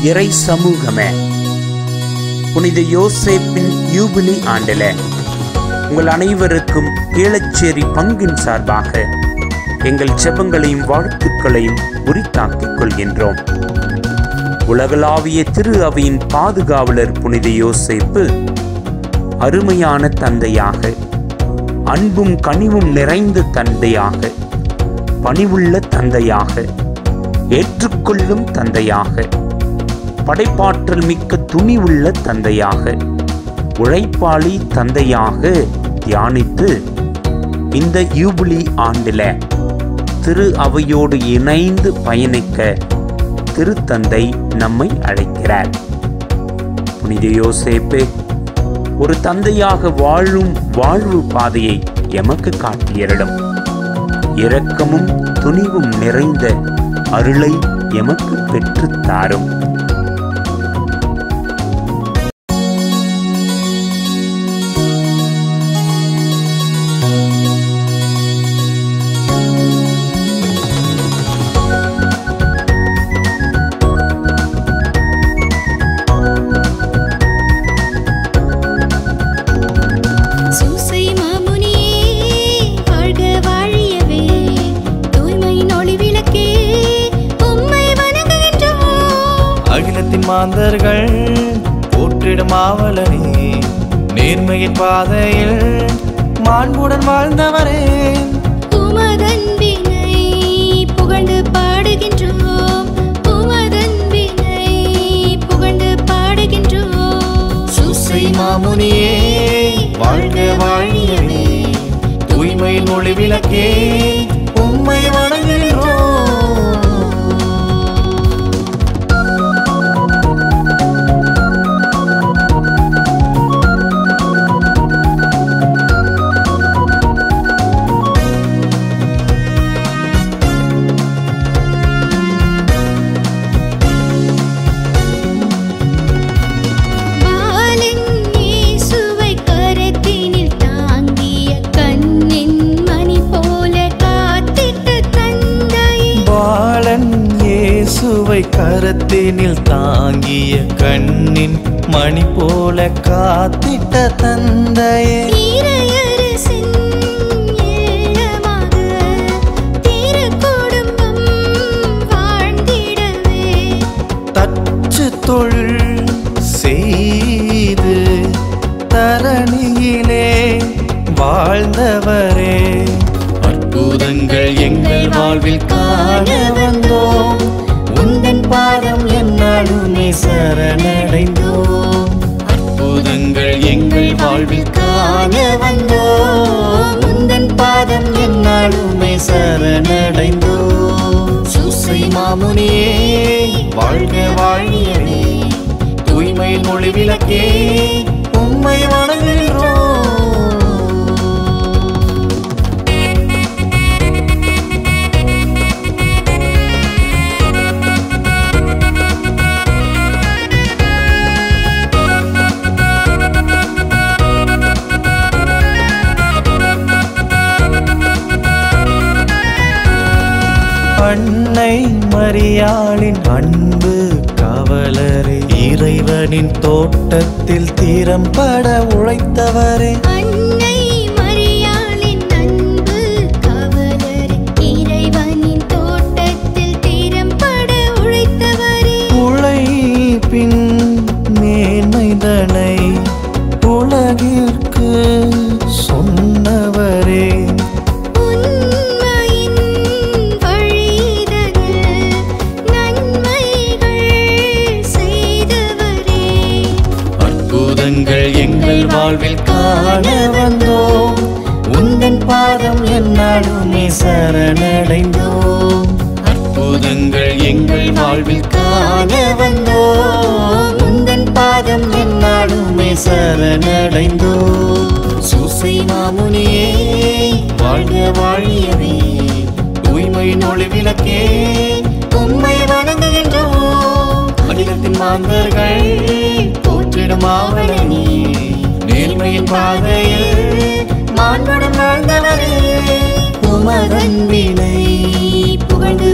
இறை சமூகமே புனித யோசேப்பின் யூபிலி ஆண்டில உங்கள் அனைவருக்கும் கீழச்சேரி பங்கின் சார்பாக எங்கள் செபங்களையும் வாழ்த்துக்களையும் உரித்தாக்கிக் கொள்கின்றோம் உலகளாவிய திரு அவையின் பாதுகாவலர் புனித யோசேப்பு அருமையான தந்தையாக அன்பும் கனிவும் நிறைந்த தந்தையாக பணிவுள்ள தந்தையாக ஏற்றுக்கொள்ளும் தந்தையாக படைப்பாற்றல் மிக்க துணிவுள்ள தந்தையாக உழைப்பாளி தந்தையாக தியானித்து இந்த யூபிலி ஆண்டில திரு அவையோடு இணைந்து பயணிக்க திருத்தந்தை நம்மை அழைக்கிறார் புனித யோசேப்பே ஒரு தந்தையாக வாழும் வாழ்வு பாதையை எமக்கு காட்டியரிடம் இரக்கமும் துணிவும் நிறைந்த அருளை எமக்கு பெற்றுத் தாரும் சூசை மாமுனியே வாழ்க வாழியவே தூய்மையின் ஒளி விளக்கே உம்மை வணங்குகின்றோம் அகிலத்தின் மாந்தர்கள் போற்றிடும் ஆவலனே நேர்மையின் பாதையில் மாண்புடன் வாழ்ந்தவரே உமதன்பினை புகழ்ந்து பாடுகின்றோம் உமதன்பினை புகழ்ந்து பாடுகின்றோம் சுசை மாமுனியே வாழ்க வாழியவே தூய்மையின் ஒளி விளக்கே உம்மை வணங்குகிறோம் பாலன் இயேசுவை கரத்தினில் தாங்கிய கண்ணின் மணி போல காத்திட்ட தந்தையே பாலன் இயேசுவை கரத்தினில் தாங்கிய கண்ணின் மணி போல காத்திட்ட தந்தையே இறையரசின் இல்லமாக திருக்குடும்பம் வாழ்ந்திடவே தச்சு தொழில் செய்து தரணியிலே வாழ்ந்தவரே அற்புதங்கள் எங்கள் வாழ்வில் காண வந்தோம் உந்தன் பாதம் என்னாலுமே சரணடைந்தோம் அற்புதங்கள் எங்கள் வாழ்வில் காண வந்தோம் உந்தன் பாதம் என்னாலுமே சரணடைந்தோம் சுசை மாமுனியே வாழ்க வாழியவே தூய்மையின் மொழி விளக்கே உம்மை வணங்குகிறோம் அன்னை மரியாளின் அன்பு கவலரே இறைவனின் தோட்டத்தில் திறம்பட உழைத்தவரே அன்னை மரியாளின் அன்பு கவலரே இறைவனின் தோட்டத்தில் திறம்பட உழைத்தவரே உழைப்பின் மேன்மைதனை உலகிற்கு சொன்னவரே உண்மையின் வழிதனில் நன்மைகள் செய்தவரே அற்புதங்கள் எங்கள் வாழ்வில் காண வந்தோம் உந்தன் பாதம் என்னாலுமே சரணடைந்தோம் அற்புதங்கள் எங்கள் வாழ்வில் காண வந்தோம் உந்தன் பாதம் என்னாலுமே சரணடைந்தோம் சுசை மாமுனியே வாழ்க வாழியவே தூய்மையின் ஒளி விளக்கே உம்மை வணங்குகின்றோம் அகிலத்தின் மாந்தர்கள் போற்றிடும் ஆவலனே நேர்மையின் பாதையில் மாண்புடன் வாழ்ந்தவரே உமதன்பினை புகழ்ந்து